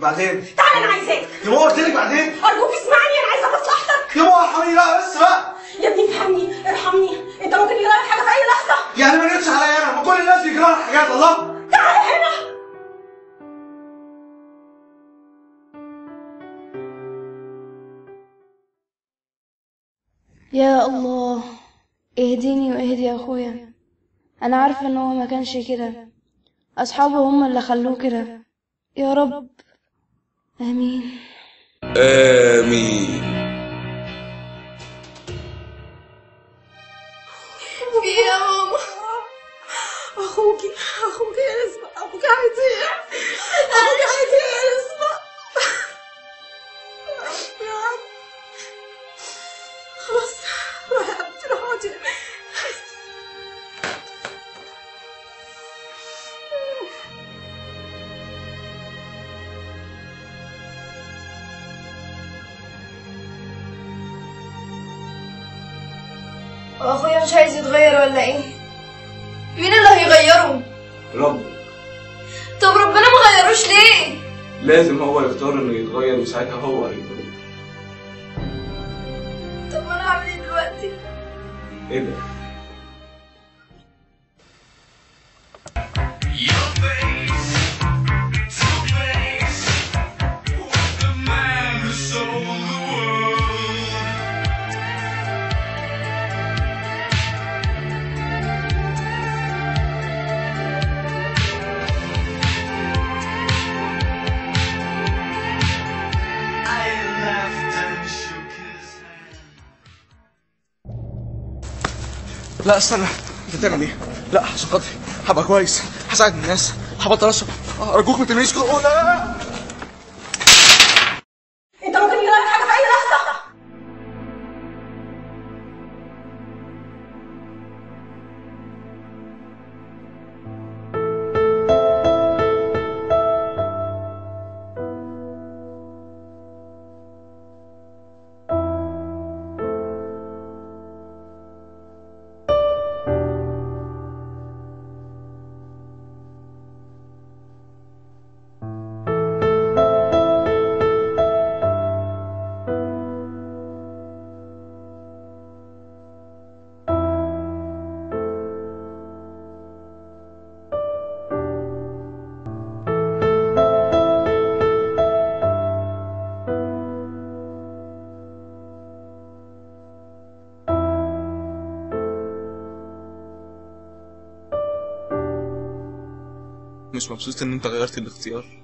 بعدين تعالى انا عايزاك يا ماما قلت لك بعدين ارجوك اسمعني انا عايزه مصلحتك يا ماما ارحميني بقى بس بقى يا ابني افهمني ارحمني انت ممكن يجرى لك حاجه في اي لحظه يعني ما جتش عليا انا ما كل الناس بيجرى لها حاجات الله تعالى هنا يا الله اهديني واهدي اخويا انا عارفه ان هو ما كانش كده اصحابه هم اللي خلوه كده يا رب امين آمين يا ماما اخوكي اخوكي يا نسمة اخوكي هيضيع اخوكي هيضيع يا نسمة يا رب خلاص روحي يا حبيبتي روحي اقعدي واخويا مش عايز يتغير ولا ايه مين اللي هيغيره رب طب ربنا ما غيروش ليه لازم هو يختار انه يتغير وساعتها هو هيتغير طب انا هعمل ايه دلوقتي ايه ده؟ لا استنى انت تعمل ايه؟ لا عشان خاطري هبقى كويس هساعد الناس هبطل اشرب ارجوك ما ترميش كده أوه، لا لا لا انت ممكن يجرى لك حاجه في اي لحظه مش مبسوط ان انت غيرت الاختيار